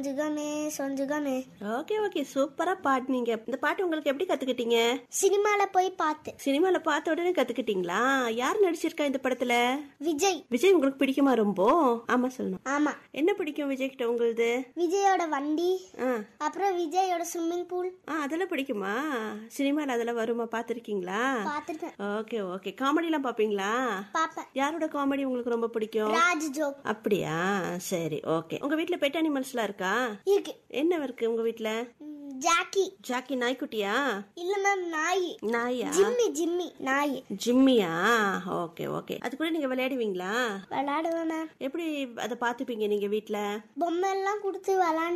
சொஞ்சுகமே சொஞ்சுகமே okay okay சூப்பரா பாடுனீங்க இந்த பாட்டு உங்களுக்கு எப்படி கத்துக்கிட்டீங்க சினிமால போய் பார்த்து சினிமால பார்த்த உடனே கத்துக்கிட்டீங்களா யார் நடிச்சிருக்கா இந்த படத்துல விஜய் விஜய் உங்களுக்கு பிடிக்குமா ரொம்ப ஆமா சொல்லணும் ஆமா என்ன பிடிக்கும் விஜய் கிட்ட உங்களுது விஜயோட வண்டி ஆ அப்புறம் விஜயோட ஸ்விம்மிங் பூல் ஆ அதெல்லாம் பிடிக்குமா சினிமால அதெல்லாம் வருமா பாத்திருக்கீங்களா பார்த்துட்டேன் ஓகே ஓகே காமெடி எல்லாம் பாப்பீங்களா பாப்பேன் யாரோட காமெடி உங்களுக்கு ரொம்ப பிடிக்கும் ராஜ் ஜோக் அப்படியா சரி ஓகே உங்க வீட்ல பெட் அனிமல்ஸ்லாம் இருக்கா இருக்கு என்ன இருக்கு உங்க வீட்ல ம், ஜாக்கி ஜாக்கி நாய்க்குட்டியா இல்ல மேம் நாய் நாயா ஜிம்மி ஜிம்மி நாய் ஜிம்மியா ஓகே ஓகே அது கூட நீங்க விளையாடுவீங்களா விளையாடுவேன் மேம் எப்படி அதை பாத்துப்பீங்க நீங்க வீட்ல பொம்மை எல்லாம் கொடுத்து விளையாண்டு